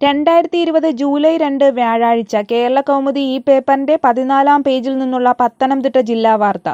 രണ്ടായിരത്തി ഇരുപത് ജൂലൈ രണ്ട് വ്യാഴാഴ്ച കേരളകൗമുദി ഈ പേപ്പറിന്റെ പതിനാലാം പേജിൽ നിന്നുള്ള പത്തനംതിട്ട ജില്ലാ വാർത്ത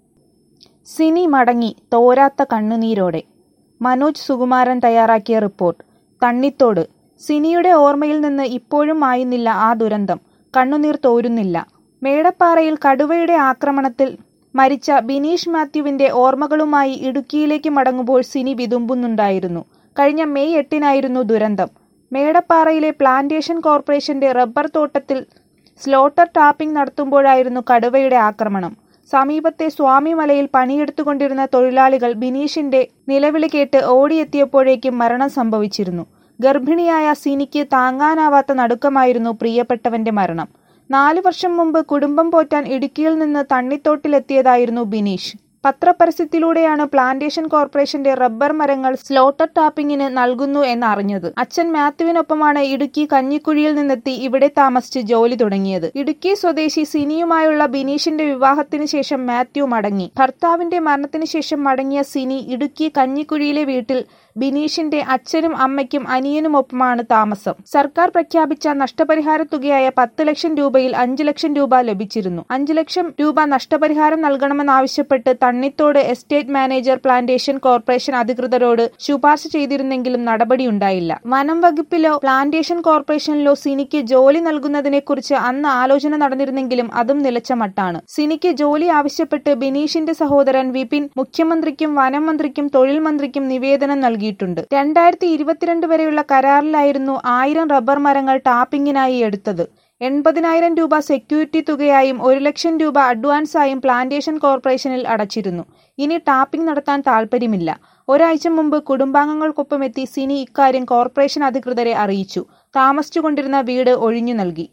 സിനി മടങ്ങി തോരാത്ത കണ്ണുനീരോടെ മനോജ് സുകുമാരൻ തയ്യാറാക്കിയ റിപ്പോർട്ട് തണ്ണിത്തോട് സിനിയുടെ ഓർമ്മയിൽ നിന്ന് ഇപ്പോഴും മായുന്നില്ല ആ ദുരന്തം കണ്ണുനീർ തോരുന്നില്ല മേടപ്പാറയിൽ കടുവയുടെ ആക്രമണത്തിൽ മരിച്ച ബിനീഷ് മാത്യുവിന്റെ ഓർമ്മകളുമായി ഇടുക്കിയിലേക്ക് മടങ്ങുമ്പോൾ സിനി വിതുമ്പുന്നുണ്ടായിരുന്നു കഴിഞ്ഞ മെയ് എട്ടിനായിരുന്നു ദുരന്തം മേടപ്പാറയിലെ പ്ലാന്റേഷൻ കോർപ്പറേഷന്റെ റബ്ബർ തോട്ടത്തിൽ സ്ലോട്ടർ ടാപ്പിംഗ് നടത്തുമ്പോഴായിരുന്നു കടുവയുടെ ആക്രമണം സമീപത്തെ സ്വാമിമലയിൽ പണിയെടുത്തുകൊണ്ടിരുന്ന തൊഴിലാളികൾ ബിനീഷിന്റെ നിലവിളി കേട്ട് ഓടിയെത്തിയപ്പോഴേക്കും മരണം സംഭവിച്ചിരുന്നു ഗർഭിണിയായ സിനിക്ക് താങ്ങാനാവാത്ത നടുക്കമായിരുന്നു പ്രിയപ്പെട്ടവന്റെ മരണം നാലു വർഷം മുമ്പ് കുടുംബം പോറ്റാൻ ഇടുക്കിയിൽ നിന്ന് തണ്ണിത്തോട്ടിലെത്തിയതായിരുന്നു ബിനീഷ് പത്രപരസ്യത്തിലൂടെയാണ് പ്ലാന്റേഷൻ കോർപ്പറേഷന്റെ റബ്ബർ മരങ്ങൾ സ്ലോട്ടർ ടാപ്പിംഗിന് നൽകുന്നു എന്നറിഞ്ഞത് അച്ഛൻ മാത്യുവിനൊപ്പമാണ് ഇടുക്കി കഞ്ഞിക്കുഴിയിൽ നിന്നെത്തി ഇവിടെ താമസിച്ച് ജോലി തുടങ്ങിയത് ഇടുക്കി സ്വദേശി സിനിയുമായുള്ള ബിനീഷിന്റെ വിവാഹത്തിന് ശേഷം മാത്യു മടങ്ങി ഭർത്താവിന്റെ മരണത്തിന് ശേഷം മടങ്ങിയ സിനി ഇടുക്കി കഞ്ഞിക്കുഴിയിലെ വീട്ടിൽ ബിനീഷിന്റെ അച്ഛനും അമ്മയ്ക്കും അനിയനുമൊപ്പമാണ് താമസം സർക്കാർ പ്രഖ്യാപിച്ച നഷ്ടപരിഹാര തുകയായ പത്ത് ലക്ഷം രൂപയിൽ അഞ്ചു ലക്ഷം രൂപ ലഭിച്ചിരുന്നു അഞ്ചു ലക്ഷം രൂപ നഷ്ടപരിഹാരം നൽകണമെന്നാവശ്യപ്പെട്ട് Thannithodu estate manager plantation corporation അധികൃതരോട് ശുപാർശ ചെയ്തിരുന്നെങ്കിലും നടപടിയുണ്ടായില്ല വനം വകുപ്പിലോ പ്ലാന്റേഷൻ കോർപ്പറേഷനിലോ സിനിക്ക് ജോലി നൽകുന്നതിനെക്കുറിച്ച് അന്ന് ആലോചന നടന്നിരുന്നെങ്കിലും അതും നിലച്ച മട്ടാണ് സിനിക്ക് ജോലി ആവശ്യപ്പെട്ട് ബിനീഷിന്റെ സഹോദരൻ വിപിൻ മുഖ്യമന്ത്രിക്കും വനം മന്ത്രിക്കും തൊഴിൽ മന്ത്രിക്കും നിവേദനം നൽകിയിട്ടുണ്ട് രണ്ടായിരത്തി ഇരുപത്തിരണ്ട് വരെയുള്ള കരാറിലായിരുന്നു ആയിരം റബ്ബർ മരങ്ങൾ ടാപ്പിംഗിനായി എടുത്തത് എൺപതിനായിരം രൂപ സെക്യൂരിറ്റി തുകയായും ഒരു ലക്ഷം രൂപ അഡ്വാൻസായും പ്ലാന്റേഷൻ കോർപ്പറേഷനിൽ അടച്ചിരുന്നു ഇനി ടാപ്പിംഗ് നടത്താൻ താൽപ്പര്യമില്ല ഒരാഴ്ച മുമ്പ് കുടുംബാംഗങ്ങൾക്കൊപ്പമെത്തി സിനി ഇക്കാര്യം കോർപ്പറേഷൻ അധികൃതരെ അറിയിച്ചു താമസിച്ചുകൊണ്ടിരുന്ന വീട് ഒഴിഞ്ഞു നൽകി